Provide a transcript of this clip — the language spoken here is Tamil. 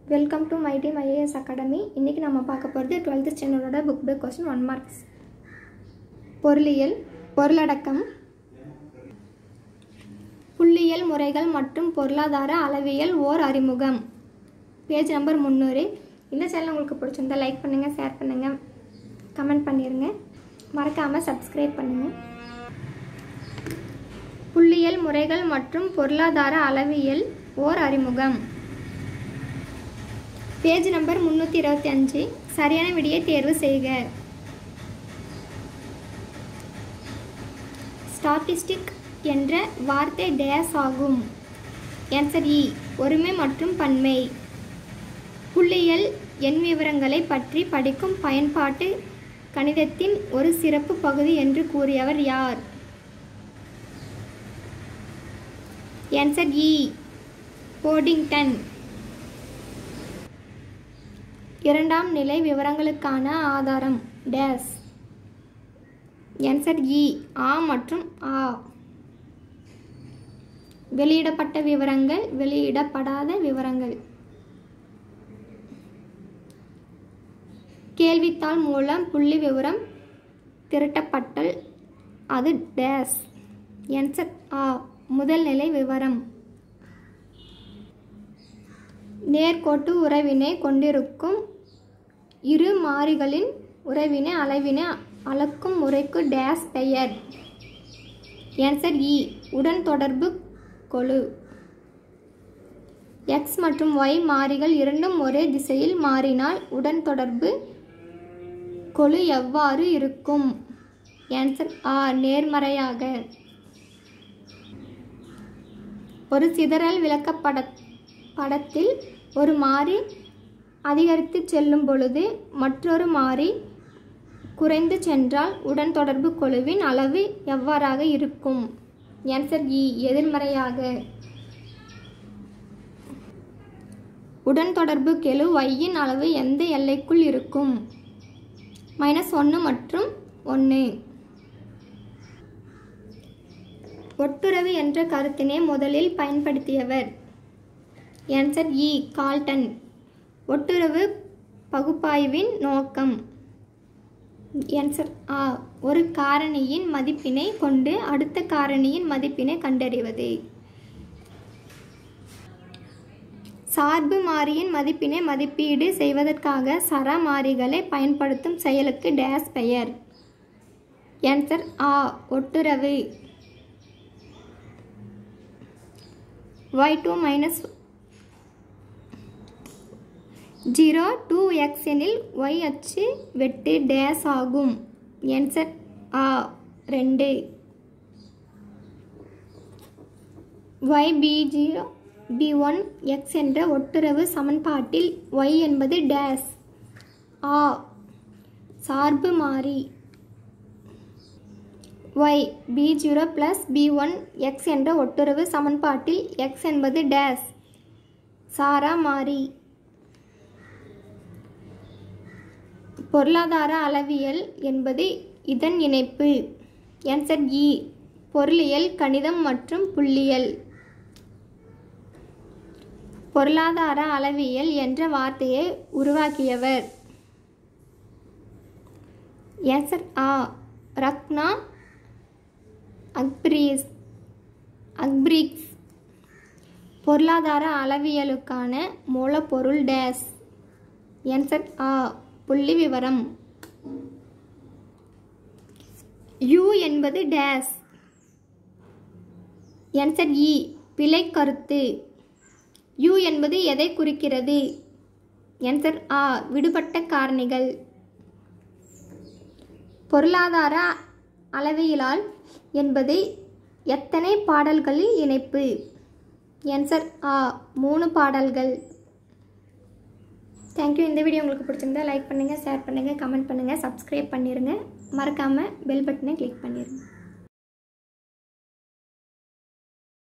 welcome to my team IAS academy இன்றைக்கி நம்ம பார்க்க போகிறது டுவெல்த்து ஸ்டாண்டர்டோட book back question one marks பொருளியல் பொருளடக்கம் புள்ளியியல் முறைகள் மற்றும் பொருளாதார அளவியல் ஓர் அறிமுகம் பேஜ் நம்பர் முந்நூறு இந்த சேனல் உங்களுக்கு பிடிச்சிருந்தா லைக் பண்ணுங்கள் ஷேர் பண்ணுங்கள் கமெண்ட் பண்ணிடுங்க மறக்காமல் சப்ஸ்கிரைப் பண்ணுங்கள் புள்ளியியல் முறைகள் மற்றும் பொருளாதார அளவியல் ஓர் அறிமுகம் பேஜ் நம்பர் முந்நூற்றி இருபத்தி அஞ்சு சரியான விடியை தேர்வு செய்க ஸ்டாட்டிஸ்டிக் என்ற வார்த்தை டேஸ் ஆகும் ஆன்சர் இ ஒருமை மற்றும் பன்மை புள்ளியியல் எண் விவரங்களை பற்றி படிக்கும் பயன்பாட்டு கணிதத்தின் ஒரு சிறப்பு பகுதி என்று கூறியவர் யார் ஆன்சர் இ போடிங்டன் இரண்டாம் நிலை விவரங்களுக்கான ஆதாரம் டேஸ் ஆன்சர் இ ஆ மற்றும் ஆ வெளியிடப்பட்ட விவரங்கள் வெளியிடப்படாத விவரங்கள் கேள்வித்தாள் மூலம் புள்ளி விவரம் திரட்டப்பட்டல் அது டேஸ் ஆன்சர் ஆ முதல் நிலை விவரம் நேர்கோட்டு உறவினை கொண்டிருக்கும் இரு மாறிகளின் உறவினை அளவினை அளக்கும் முறைக்கு டேஸ் பெயர் ஆன்சர் இ உடன் தொடர்பு கொழு எக்ஸ் மற்றும் ஒய் மாறிகள் இரண்டும் ஒரே திசையில் மாறினால் உடன் தொடர்பு கொழு எவ்வாறு இருக்கும் ஆன்சர் ஆ நேர்மறையாக ஒரு சிதறல் விளக்கப்பட படத்தில் ஒரு மாறி அதிகரித்து செல்லும் பொழுது மற்றொரு மாறி குறைந்து சென்றால் உடன் தொடர்பு குழுவின் அளவு எவ்வாறாக இருக்கும் ஆன்சர் இ எதிர்மறையாக உடன் தொடர்பு கெழு ஒய்யின் அளவு எந்த எல்லைக்குள் இருக்கும் மைனஸ் ஒன்று மற்றும் ஒன்று ஒட்டுறவு என்ற கருத்தினை முதலில் பயன்படுத்தியவர் ஆன்சர் இ கால்டன் ஒட்டுறவு பகுப்பாய்வின் நோக்கம் ஆன்சர் ஆ ஒரு காரணியின் மதிப்பினை கொண்டு அடுத்த காரணியின் மதிப்பினை கண்டறிவது சார்பு மாறியின் மதிப்பினை மதிப்பீடு செய்வதற்காக சர மாறிகளை பயன்படுத்தும் செயலுக்கு டேஸ் பெயர் ஆன்சர் ஆ ஒட்டுறவு Y two minus zero two X எனில் ஒய் அச்சு வெட்டு டேஸ் ஆகும் ஆன்சர் ஆ ரெண்டு Y B zero B one X என்ற ஒட்டுறவு சமன்பாட்டில் ஒய் என்பது டேஸ் ஆ சார்பு மாறி Y B zero plus B one X என்ற ஒட்டுறவு சமன்பாட்டில் எக்ஸ் என்பது டேஸ் சாரா மாறி பொருளாதார அளவியல் என்பது இதன் இணைப்பு ஆன்சர் இ பொருளியல் கணிதம் மற்றும் புள்ளியல் பொருளாதார அளவியல் என்ற வார்த்தையை உருவாக்கியவர் ஆன்சர் ஆ ரக்னா அக்பிரீஸ் அக்பிரிக்ஸ் பொருளாதார அளவியலுக்கான மூலப்பொருள் டேஸ் ஆன்சர் ஆ புள்ளி விவரம் யூ என்பது டேஸ் ஆன்சர் இ பிழை கருத்து யூ என்பது எதை குறிக்கிறது ஆன்சர் ஆ விடுபட்ட காரணிகள் பொருளாதார அளவியலால் என்பது எத்தனை பாடல்களில் இணைப்பு ஆன்சர் ஆ மூணு பாடல்கள் தேங்க்யூ இந்த வீடியோ உங்களுக்கு பிடிச்சிருந்தா லைக் பண்ணுங்கள் ஷேர் பண்ணுங்கள் கமெண்ட் பண்ணுங்கள் சப்ஸ்கிரைப் பண்ணிடுங்க மறக்காமல் பெல் பட்டனை கிளிக் பண்ணிடுங்க